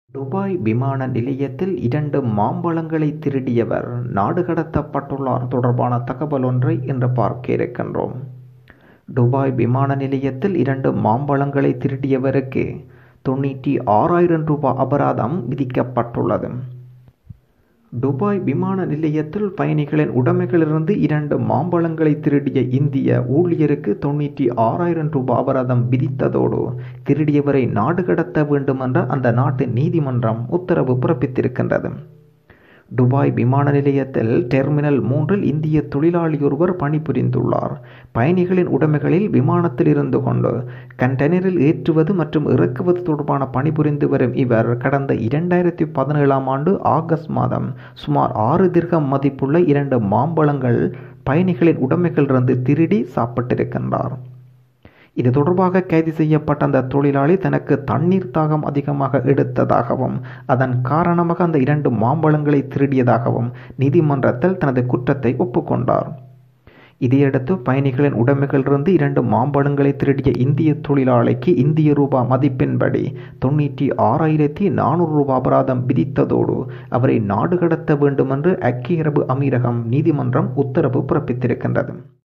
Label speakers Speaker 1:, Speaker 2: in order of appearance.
Speaker 1: Dubai விமான நிலையத்தில் இரண்டு மாம்பழங்களை திருடியவர் நாடு கடத்தப்பட்டுள்ளார் தொடர்பான தகவல் ஒன்றை இன்று பார்க்க இருக்கின்றோம் துபாய் விமான நிலையத்தில் இரண்டு மாம்பழங்களை திருடியவருக்கு தொண்ணூற்றி ஆறாயிரம் ரூபாய் அபராதம் விதிக்கப்பட்டுள்ளது துபாய் விமான நிலையத்தில் பயணிகளின் உடைமைகளிலிருந்து இரண்டு மாம்பழங்களை திருடிய இந்திய ஊழியருக்கு தொண்ணூற்றி ஆறாயிரம் ரூபாய் அபராதம் விதித்ததோடு திருடியவரை நாடு கடத்த வேண்டும் என்ற அந்த நாட்டு நீதிமன்றம் உத்தரவு பிறப்பித்திருக்கின்றது துபாய் விமான நிலையத்தில் டெர்மினல் மூன்றில் இந்திய தொழிலாளி ஒருவர் பணிபுரிந்துள்ளார் பயணிகளின் உடைமைகளில் விமானத்தில் இருந்து கொண்டு கண்டெய்னரில் ஏற்றுவது மற்றும் இறக்குவது தொடர்பான பணிபுரிந்து வரும் இவர் கடந்த இரண்டாயிரத்தி பதினேழாம் ஆண்டு ஆகஸ்ட் மாதம் சுமார் ஆறு திர்கம் மதிப்புள்ள இரண்டு மாம்பழங்கள் பயணிகளின் உடைமைகளிலிருந்து திருடி சாப்பிட்டிருக்கின்றார் இது தொடர்பாக கைது செய்யப்பட்ட அந்த தொழிலாளி தனக்கு தண்ணீர் தாகம் அதிகமாக எடுத்ததாகவும் அதன் காரணமாக அந்த இரண்டு மாம்பழங்களை திருடியதாகவும் நீதிமன்றத்தில் தனது குற்றத்தை ஒப்புக்கொண்டார் இதையடுத்து பயணிகளின் உடைமைகளிலிருந்து இரண்டு மாம்பழங்களை திருடிய இந்திய தொழிலாளிக்கு இந்திய ரூபா மதிப்பின்படி தொண்ணூற்றி ஆறாயிரத்தி நானூறு ரூபாய் அபராதம் விதித்ததோடு அவரை நாடு கடத்த வேண்டுமென்று ஐக்கிய அரபு அமீரகம் நீதிமன்றம் உத்தரவு பிறப்பித்திருக்கின்றது